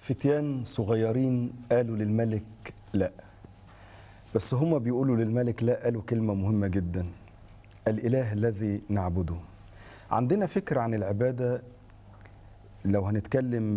فتيان صغيرين قالوا للملك لا بس هما بيقولوا للملك لا قالوا كلمة مهمة جدا الإله الذي نعبده عندنا فكرة عن العبادة لو هنتكلم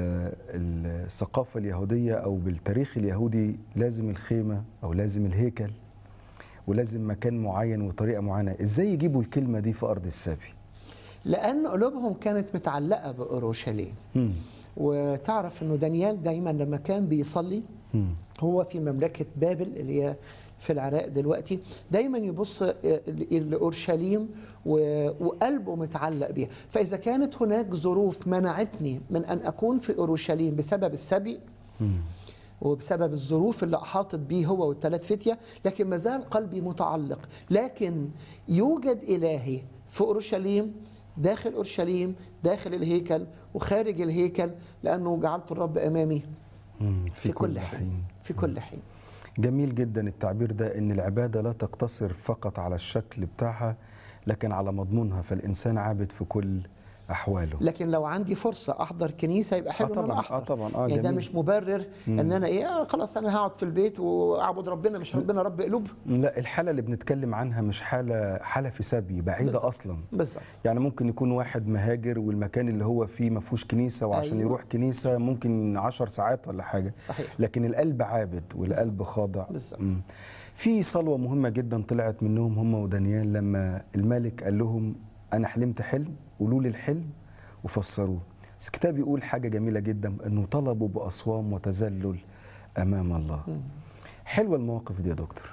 بالثقافة اليهودية أو بالتاريخ اليهودي لازم الخيمة أو لازم الهيكل ولازم مكان معين وطريقة معينة إزاي يجيبوا الكلمة دي في أرض السبي لأن قلوبهم كانت متعلقة بأورشليم مم. وتعرف أنه دانيال دايما لما كان بيصلي مم. هو في مملكة بابل اللي هي في العراق دلوقتي دايما يبص لأورشليم و- وقلبه متعلق بيها فإذا كانت هناك ظروف منعتني من أن أكون في أورشليم بسبب السبي مم. وبسبب الظروف اللي احاطت بيه هو والثلاث فتيه لكن ما زال قلبي متعلق لكن يوجد الهي في اورشليم داخل اورشليم داخل الهيكل وخارج الهيكل لانه جعلت الرب امامي مم. في, كل حين في كل حين جميل جدا التعبير ده ان العباده لا تقتصر فقط على الشكل بتاعها لكن على مضمونها فالانسان عابد في كل احواله لكن لو عندي فرصه احضر كنيسه يبقى حلو آه ان انا طبعاً، احضر آه طبعاً، آه يعني ده جميل. مش مبرر ان انا ايه آه خلاص انا هقعد في البيت واعبد ربنا مش ربنا رب قلوب لا الحاله اللي بنتكلم عنها مش حاله حاله في سبي بعيده بالظبط. اصلا بالظبط يعني ممكن يكون واحد مهاجر والمكان اللي هو فيه ما فيهوش كنيسه وعشان أيوة. يروح كنيسه ممكن عشر ساعات ولا حاجه صحيح لكن القلب عابد والقلب خاضع بالظبط. مم. في صلوه مهمه جدا طلعت منهم هم ودانيال لما الملك قال لهم انا حلمت حلم قولوا لي الحلم وفسروه بس الكتاب يقول حاجه جميله جدا انه طلبوا باصوام وتذلل امام الله حلوه المواقف دي يا دكتور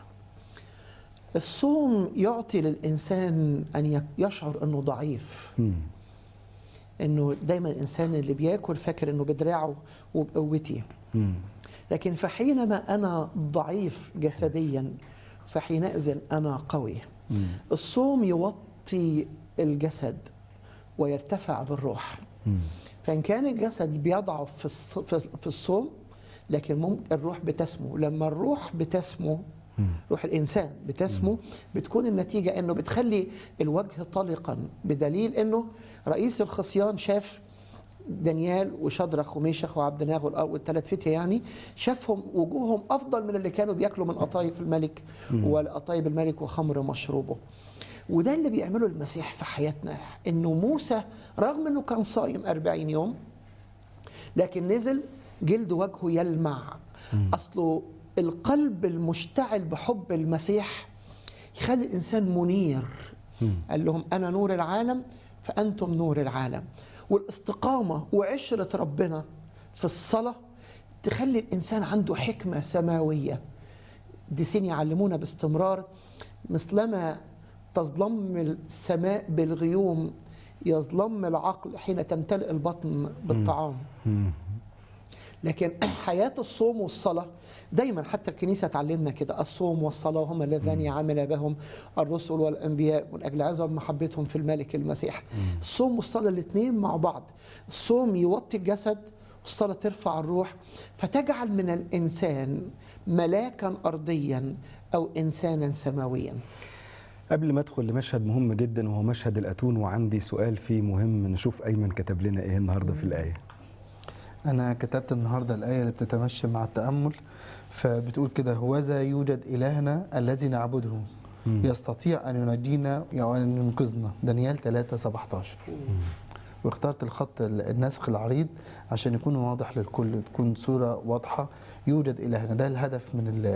الصوم يعطي للانسان ان يك- يشعر انه ضعيف مم. انه دايما الانسان اللي بياكل فاكر انه بدراعه وبقوتي مم. لكن فحينما انا ضعيف جسديا فحينئذ انا قوي مم. الصوم يوطي الجسد ويرتفع بالروح مم. فان كان الجسد بيضعف في الص- في في الصوم لكن ممكن الروح بتسمو لما الروح بتسمو روح الانسان بتسمو بتكون النتيجه انه بتخلي الوجه طلقا بدليل انه رئيس الخصيان شاف دانيال وشدرخ وميشخ وعبد ناغ والثلاث فتية يعني شافهم وجوههم افضل من اللي كانوا بياكلوا من قطايف الملك وقطايب الملك وخمر مشروبه وده اللي بيعمله المسيح في حياتنا انه موسى رغم انه كان صايم 40 يوم لكن نزل جلد وجهه يلمع اصله القلب المشتعل بحب المسيح يخلي الانسان منير قال لهم انا نور العالم فانتم نور العالم والاستقامه وعشره ربنا في الصلاه تخلي الانسان عنده حكمه سماويه ديسين يعلمونا باستمرار مثلما تظلم السماء بالغيوم يظلم العقل حين تمتلئ البطن بالطعام مم. لكن حياة الصوم والصلاة دايما حتى الكنيسة تعلمنا كده الصوم والصلاة هما اللذان عمل بهم الرسل والأنبياء من أجل عظم محبتهم في الملك المسيح الصوم والصلاة الاثنين مع بعض الصوم يوطي الجسد والصلاة ترفع الروح فتجعل من الإنسان ملاكا أرضيا أو إنسانا سماويا قبل ما ادخل لمشهد مهم جدا وهو مشهد الاتون وعندي سؤال فيه مهم نشوف ايمن كتب لنا ايه النهارده في الايه أنا كتبت النهاردة الآية اللي بتتمشى مع التأمل فبتقول كده هوذا يوجد إلهنا الذي نعبده يستطيع أن ينجينا أو أن ينقذنا دانيال 3 17 واخترت الخط ال- النسخ العريض عشان يكون واضح للكل تكون صورة واضحة يوجد إلهنا ده الهدف من ال-